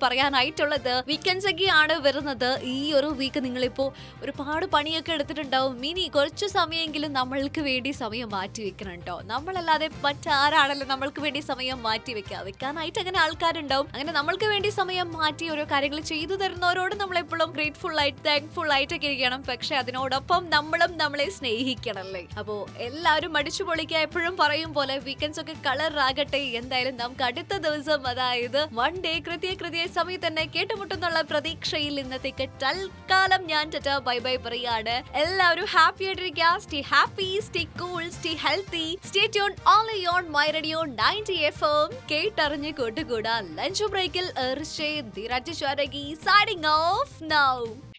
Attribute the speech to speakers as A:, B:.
A: പറയാനായിട്ടുള്ളത് വീക്കെൻഡ്സ് ഒക്കെയാണ് വരുന്നത് ഈ ഒരു വീക്ക് നിങ്ങളിപ്പോ ഒരുപാട് പണിയൊക്കെ എടുത്തിട്ടുണ്ടാവും ഇനി കുറച്ചു സമയമെങ്കിലും നമ്മൾക്ക് വേണ്ടി സമയം മാറ്റി വെക്കണം കേട്ടോ നമ്മളല്ലാതെ മറ്റാരാണല്ലോ നമ്മൾക്ക് വേണ്ടി സമയം മാറ്റി വെക്കുക വെക്കാനായിട്ട് അങ്ങനെ ആൾക്കാരുണ്ടാവും അങ്ങനെ നമ്മൾക്ക് വേണ്ടി സമയം മാറ്റി ഓരോ കാര്യങ്ങൾ ചെയ്തു തരുന്നവരോട് നമ്മൾ എപ്പോഴും ഗ്രേറ്റ്ഫുൾ ആയിട്ട് താങ്ക്ഫുൾ ആയിട്ടൊക്കെ ഇരിക്കണം പക്ഷെ അതിനോടൊപ്പം നമ്മളും നമ്മളെ സ്നേഹിക്കണല്ലേ അപ്പോ എല്ലാവരും അടിച്ചു പൊളിക്കുക എപ്പോഴും പറയും പോലെ വീക്കെൻഡ്സ് ഒക്കെ കളർ ആകട്ടെ എന്തായാലും നമുക്ക് അടുത്ത ദിവസം അതായത് വൺ ഡേ കൃത്യ കൃത്യ സമയത്ത് തന്നെ കേട്ടുമുട്ടുന്നുള്ള പ്രതീക്ഷയിൽ ഇന്നത്തേക്ക് തൽക്കാലം ഞാൻ ടാറ്റ ബൈ ബൈ പറയാണ് എല്ലാവരും ഹാപ്പി ആയിട്ടിരിക്കുക stay happy stay cool stay healthy stay tune only on my radio ninety F M കേട്ടറിഞ്ഞ് കൂട്ടുകൂടാ ലഞ്ച് ബ്രേക്കിൽ എർഷേ ധീരാജ് സൈഡിങ് ഓഫ് നൗ